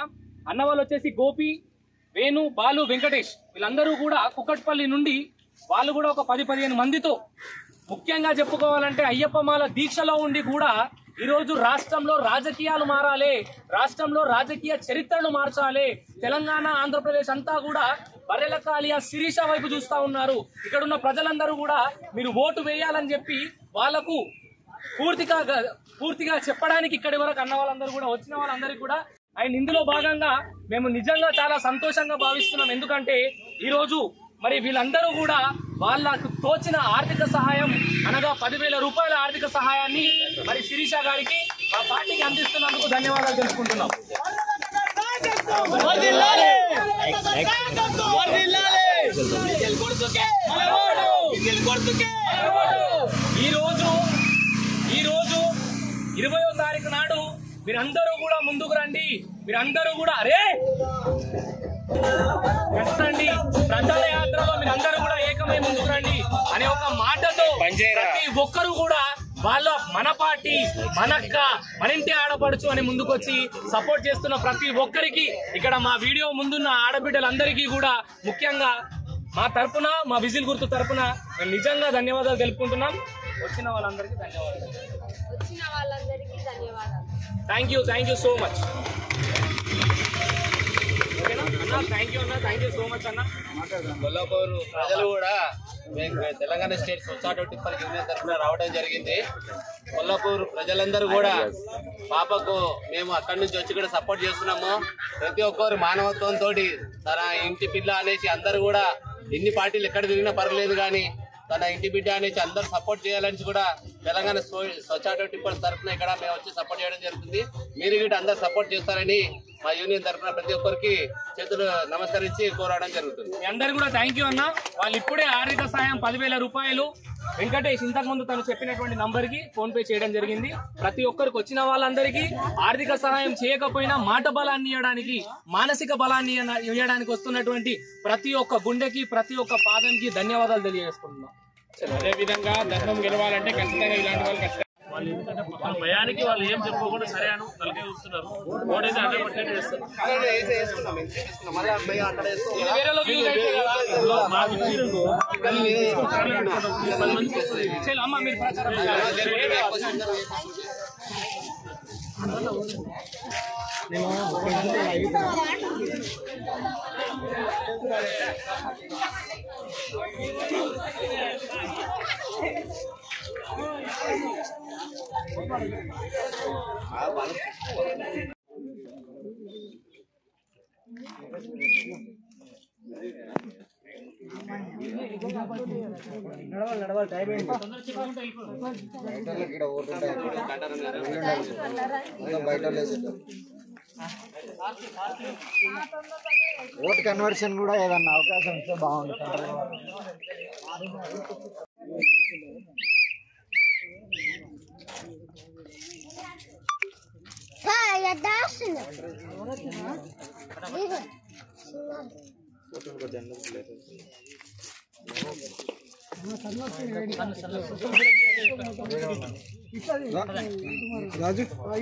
అన్న వాళ్ళు వచ్చేసి గోపి వేణు బాలు వెంకటేష్ వీళ్ళందరూ కూడా కుక్కట్పల్లి నుండి వాళ్ళు కూడా ఒక పది పదిహేను మందితో ముఖ్యంగా చెప్పుకోవాలంటే అయ్యప్పమాల దీక్షలో ఉండి కూడా ఈరోజు రాష్ట్రంలో రాజకీయాలు మారాలి రాష్ట్రంలో రాజకీయ చరిత్రను మార్చాలి తెలంగాణ ఆంధ్రప్రదేశ్ అంతా కూడా బర్రెలకాలియా శిరీష వైపు చూస్తా ఉన్నారు ఇక్కడ ఉన్న ప్రజలందరూ కూడా మీరు ఓటు వేయాలని చెప్పి వాళ్లకు పూర్తిగా పూర్తిగా చెప్పడానికి ఇక్కడి వరకు అన్న వాళ్ళందరూ కూడా వచ్చిన వాళ్ళందరికీ కూడా అండ్ ఇందులో భాగంగా మేము నిజంగా చాలా సంతోషంగా భావిస్తున్నాం ఎందుకంటే ఈరోజు మరి వీళ్ళందరూ కూడా వాళ్ళకు తోచిన ఆర్థిక సహాయం అనగా పదివేల రూపాయల ఆర్థిక సహాయాన్ని మరి శిరీష గారికి మా పార్టీకి అందిస్తున్నందుకు ధన్యవాదాలు తెలుపుకుంటున్నాం ఈ రోజు ఈ రోజు ఇరవయో తారీఖు నాడు మీరందరూ కూడా ముందుకు రండి మీరందరూ కూడా అరే రండి ప్రచార యాత్రలో మీరందరూ కూడా ఏకమై ముందుకు రండి అనే ఒక మాటతో ప్రతి ఒక్కరు కూడా వాళ్ళ మన పార్టీ మనక్క మన ఇంటి ఆడపడుచు అని ముందుకొచ్చి సపోర్ట్ చేస్తున్న ప్రతి ఒక్కరికి ఇక్కడ మా వీడియో ముందున్న ఆడబిడ్డలందరికీ కూడా ముఖ్యంగా మా తరపున మా విజిల్ గుర్తు తరపున మేము నిజంగా ధన్యవాదాలు తెలుపుకుంటున్నాం వచ్చిన వాళ్ళందరికీ ధన్యవాదాలు వచ్చిన వాళ్ళందరికీ ధన్యవాదాలు thank you thank you so much ఓకేనా అన్న థ్యాంక్ యూ అన్న థ్యాంక్ యూ సో మచ్ అన్న కొల్లాపూర్ ప్రజలు కూడా మేము Telangana state society tipper union తరఫున రావడం జరిగింది కొల్లాపూర్ ప్రజలందరూ కూడా పాపకు మేము అక్కడి నుంచి వచ్చి కూడా సపోర్ట్ చేస్తున్నాము ప్రతి ఒక్కరు మానవత్వంతో తన ఇంటి పిల్ల అనేసి అందరూ కూడా ఎన్ని పార్టీలు ఎక్కడ తిరిగినా పర్లేదు కానీ తన ఇంటి బిడ్డ అనేసి అందరూ సపోర్ట్ చేయాలని కూడా తెలంగాణ సొసైటీ టిప్పర్స్ తరఫున ఇక్కడ మేము వచ్చి సపోర్ట్ చేయడం జరుగుతుంది మీరు కూడా అందరు సపోర్ట్ చేస్తారని మా యూనియన్ తరఫున ప్రతి ఒక్కరికి చేతులు నమస్కరించి కోరడం జరుగుతుంది మీ అందరు కూడా థ్యాంక్ యూ అన్న వాళ్ళు ఇప్పుడే ఆర్థిక సాయం పదివేల రూపాయలు వెంకటేష్ ఇంతకు ముందు తను చెప్పినటువంటి నంబర్ కి ఫోన్ పే చేయడం జరిగింది ప్రతి ఒక్కరికి వచ్చిన వాళ్ళందరికీ ఆర్థిక సహాయం చేయకపోయినా మాట బలాన్ని ఇవ్వడానికి మానసిక బలాన్ని ఇయ్య- ఇవ్వడానికి వస్తున్నటువంటి ప్రతి ఒక్క గుండెకి ప్రతి ఒక్క పాదంకి ధన్యవాదాలు తెలియజేసుకుంటున్నాం అదే విధంగా ధర్మం గెలవాలంటే ఖచ్చితంగా ఇలాంటి వాళ్ళు ఖచ్చితంగా వాళ్ళు ఎందుకంటే వాళ్ళ భయానికి వాళ్ళు ఏం చెప్పుకోకుండా సరే అను తలకే చూస్తున్నారు ఓడైతే అదే పట్టేట్టు చేస్తారు ఇది వేరేలోకి యూజ్ అయితే కదా. మాకు ఇచ్చిర్రు. పది మందికి వస్తుంది చెల్లి, అమ్మ మీరు ప్రచారం చేయాలి. ఓట్ కన్వర్షన్ కూడా ఏదన్నా అవకాశం ఇస్తే బాగుంటుంది రాజు